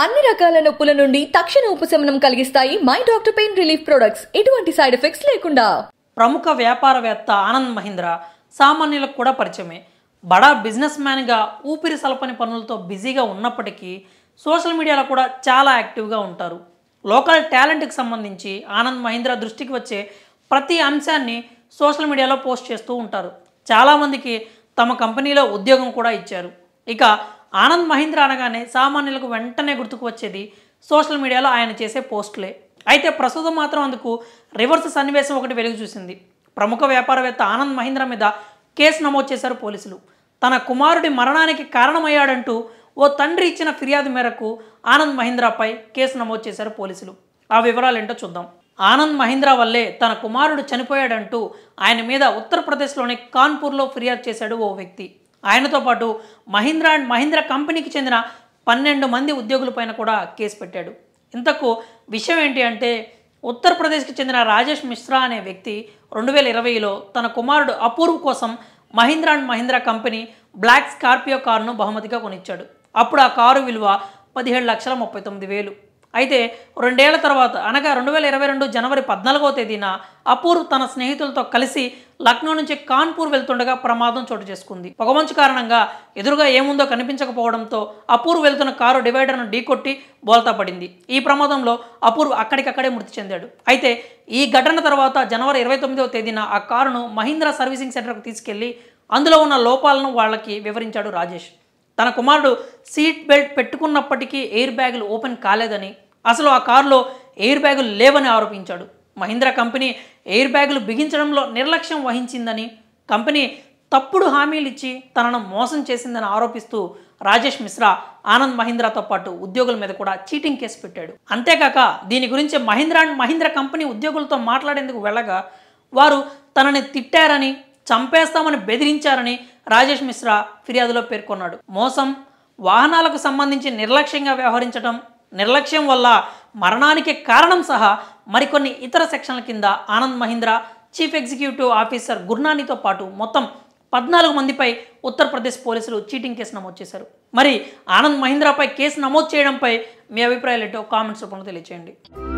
అన్ని రకాల నొప్పుల నుండి తక్షణ ఉపశమనం కలిగిస్తాయి my doctor pain relief products ఎటువంటి సైడ్ ఎఫెక్ట్స్ లేకుండా ప్రముఖ వ్యాపారవేత్త ఆనంద్ మహీంద్ర సామాన్యులకు కూడా పరిచయమే బడా బిజినెస్ మ్యాన్గా ఊపిరి సలపని పనులతో బిజీగా ఉన్నప్పటికీ సోషల్ మీడియాలో కూడా చాలా యాక్టివ్గా ఉంటారు లోకల్ టాలెంట్కి సంబంధించి ఆనంద్ మహీంద్ర దృష్టికి వచ్చే ప్రతి అంశాన్ని సోషల్ మీడియాలో పోస్ట్ చేస్తూ ఉంటారు చాలామందికి తమ కంపెనీలో ఉద్యోగం కూడా ఇచ్చారు ఇక ఆనంద్ మహీంద్ర అనగానే సామాన్యులకు వెంటనే గుర్తుకు వచ్చేది సోషల్ మీడియాలో ఆయన చేసే పోస్టులే అయితే ప్రస్తుతం మాత్రం అందుకు రివర్స్ సన్నివేశం ఒకటి వెలుగు చూసింది ప్రముఖ వ్యాపారవేత్త ఆనంద్ మహీంద్ర మీద కేసు నమోదు చేశారు పోలీసులు తన కుమారుడి మరణానికి కారణమయ్యాడంటూ ఓ తండ్రి ఇచ్చిన ఫిర్యాదు మేరకు ఆనంద్ మహీంద్రాపై కేసు నమోదు చేశారు పోలీసులు ఆ వివరాలు ఏంటో చూద్దాం ఆనంద్ మహీంద్ర వల్లే తన కుమారుడు చనిపోయాడంటూ ఆయన మీద ఉత్తరప్రదేశ్లోని కాన్పూర్లో ఫిర్యాదు చేశాడు ఓ వ్యక్తి ఆయనతో పాటు మహీంద్ర అండ్ మహీంద్ర కంపెనీకి చెందిన పన్నెండు మంది ఉద్యోగులపైన కూడా కేసు పెట్టాడు ఇంతకు విషయం ఏంటి అంటే ఉత్తరప్రదేశ్కి చెందిన రాజేష్ మిశ్రా అనే వ్యక్తి రెండు వేల ఇరవైలో తన కుమారుడు అపూర్వ్ కోసం Mahindra and Mahindra company black Scorpio కారును బహుమతిగా కొనిచ్చాడు అప్పుడు ఆ కారు విలువ పదిహేడు లక్షల ముప్పై తొమ్మిది వేలు అయితే రెండేళ్ల తర్వాత అనగా రెండు వేల ఇరవై రెండు జనవరి పద్నాలుగో తేదీన అపూర్వ్ తన స్నేహితులతో కలిసి లక్నో నుంచి కాన్పూర్ వెళ్తుండగా ప్రమాదం చోటు చేసుకుంది పొగమంచు కారణంగా ఎదురుగా ఏముందో కనిపించకపోవడంతో అపూర్వ్ వెళ్తున్న కారు డివైడర్ను ఢీకొట్టి బోల్తా పడింది ఈ ప్రమాదంలో అపూర్వ్ అక్కడికక్కడే మృతి చెందాడు అయితే ఈ ఘటన తర్వాత జనవరి ఇరవై తొమ్మిదవ తేదీన ఆ కారును మహీంద్రా సర్వీసింగ్ సెంటర్కు తీసుకెళ్లి అందులో ఉన్న లోపాలను వాళ్ళకి వివరించాడు రాజేష్ తన కుమారుడు సీట్ బెల్ట్ పెట్టుకున్నప్పటికీ ఎయిర్ బ్యాగులు ఓపెన్ కాలేదని అసలు ఆ కారులో ఎయిర్ బ్యాగులు లేవని ఆరోపించాడు మహీంద్రా కంపెనీ ఎయిర్ బ్యాగులు బిగించడంలో నిర్లక్ష్యం వహించిందని కంపెనీ తప్పుడు హామీలు ఇచ్చి తనను మోసం చేసిందని ఆరోపిస్తూ రాజేష్ మిశ్రా ఆనంద్ మహీంద్రాతో పాటు ఉద్యోగుల మీద కూడా చీటింగ్ కేసు పెట్టాడు అంతేకాక దీని గురించి మహీంద్రా అండ్ మహీంద్రా కంపెనీ ఉద్యోగులతో మాట్లాడేందుకు వెళ్ళగా వారు తనని తిట్టారని చంపేస్తామని బెదిరించారని రాజేష్ మిశ్రా ఫిర్యాదులో పేర్కొన్నాడు మోసం వాహనాలకు సంబంధించి నిర్లక్ష్యంగా వ్యవహరించడం నిర్లక్ష్యం వల్ల మరణానికి కారణం సహా మరికొన్ని ఇతర సెక్షన్ల కింద Anand Mahindra chief executive officer గుర్నానితో పాటు మొత్తం పద్నాలుగు మందిపై ఉత్తరప్రదేశ్ పోలీసులు చీటింగ్ కేసు నమోదు చేశారు మరి ఆనంద్ మహీంద్రాపై కేసు నమోదు చేయడంపై మీ అభిప్రాయాలు ఏంటో కామెంట్స్ రూపంలో తెలియచేయండి